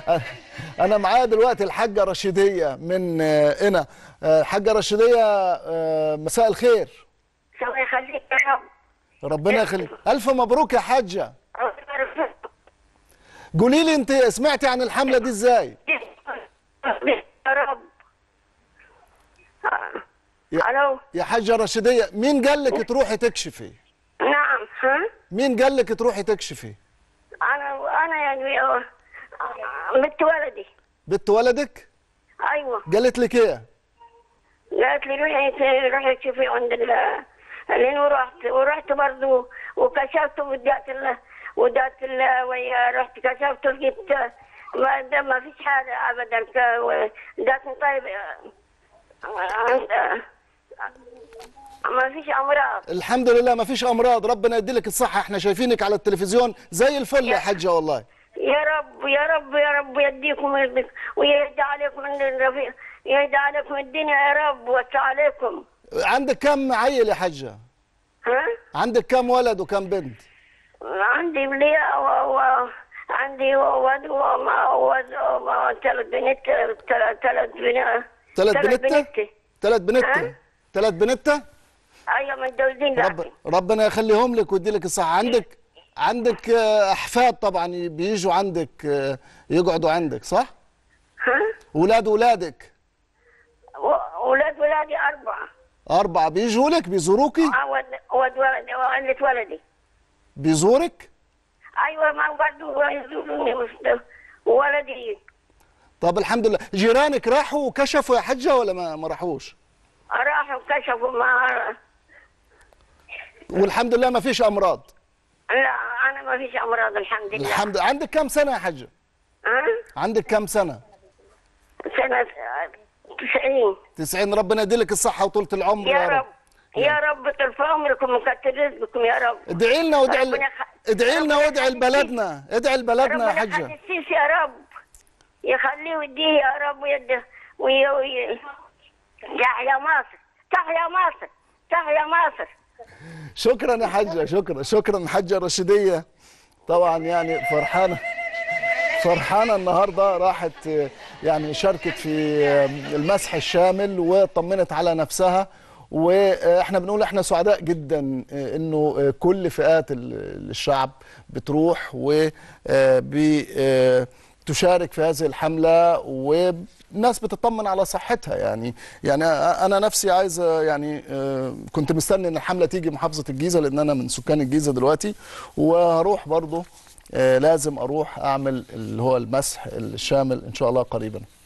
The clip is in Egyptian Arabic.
انا معايا دلوقتي الحاجه رشيديه من آه، هنا آه، الحاجه رشيديه آه، مساء الخير الله يخليك يا رب ربنا يخليك الف مبروك يا حاجه ربنا يرزقك. قولي لي انت سمعتي عن الحمله دي ازاي يا رب يا- الو يا حاجه رشيديه مين قال لك تروحي تكشفي نعم ها مين قال لك تروحي تكشفي انا انا يعني آه، بنت ولدي بنت ولدك ايوه قالت لك ايه قالت لي روحي روحي تشوفي عند ال لين ورحت ورحت برضه وكشفت ودات ال ودات ال ويا رحت كشفت لقيت ما ده ما فيش حاجه ابدا ك- و- داتني طيب آه، ما فيش امراض الحمد لله ما فيش امراض ربنا يديلك الصحه احنا شايفينك على التلفزيون زي الفل يا حاجه والله يا رب يا رب يا رب يديكم ويرضيك ويهدى عليكم من الرفيق يهدى عليكم الدنيا يا رب ويوسع عليكم عندك كم عيل يا حاجه ها عندك كم ولد وكم بنت عندي بليا و... و... عندي ولد وما ثلاث بنات ثلاث بنات ثلاث بنت بنات ثلاث بنت ها؟ ثلاث بنت ايوه متجوزين رب لكن ربنا يخليهم لك ويديلك الصحه عندك عندك آه، احفاد طبعا بيجوا عندك آه، يقعدوا عندك صح ها ولاد ولادك و- ولاد ولادي اربعه اربعه بيجوا لك بيزوروكي آه، ولد ولد ولدي وولد ولدي بيزورك ايوه ما برضه يزوروني وسط- ولدي طب الحمد لله جيرانك راحوا وكشفوا يا حجه ولا ما ما راحوش راحوا كشفوا ما والحمد لله ما فيش امراض لا انا ما فيش امراض الحمد لله الحمد عندك كم سنه يا حجه ها عندك كم سنه سنه 90 90 ربنا يديلك الصحه وطولة العمر يا رب يا رب طول عمركم وكتر رزقكم يا رب ادعي لنا وادعي ربنا ل- يخ- ادعي لنا ربنا وادعي يخليك. لبلدنا ادعي لبلدنا يا ربنا حجه يخلي السيسي يا رب يخليه ويديه يا رب ويده وي وي تحيا مصر تحيا مصر تحيا مصر شكرا يا حجه شكرا شكرا حجه رشيديه طبعا يعني فرحانه فرحانه النهارده راحت آه، يعني شاركت في آه، المسح الشامل وطمنت على نفسها واحنا بنقول احنا سعداء جدا آه، انه آه، كل فئات ال- الشعب بتروح وتشارك في هذه الحمله والناس بتطمن على صحتها يعني يعني انا نفسي عايز آه، يعني آه، كنت مستني ان الحمله تيجي محافظه الجيزه لان انا من سكان الجيزه دلوقتي وهروح برضه آه، لازم اروح اعمل اللي هو المسح الشامل ان شاء الله قريبا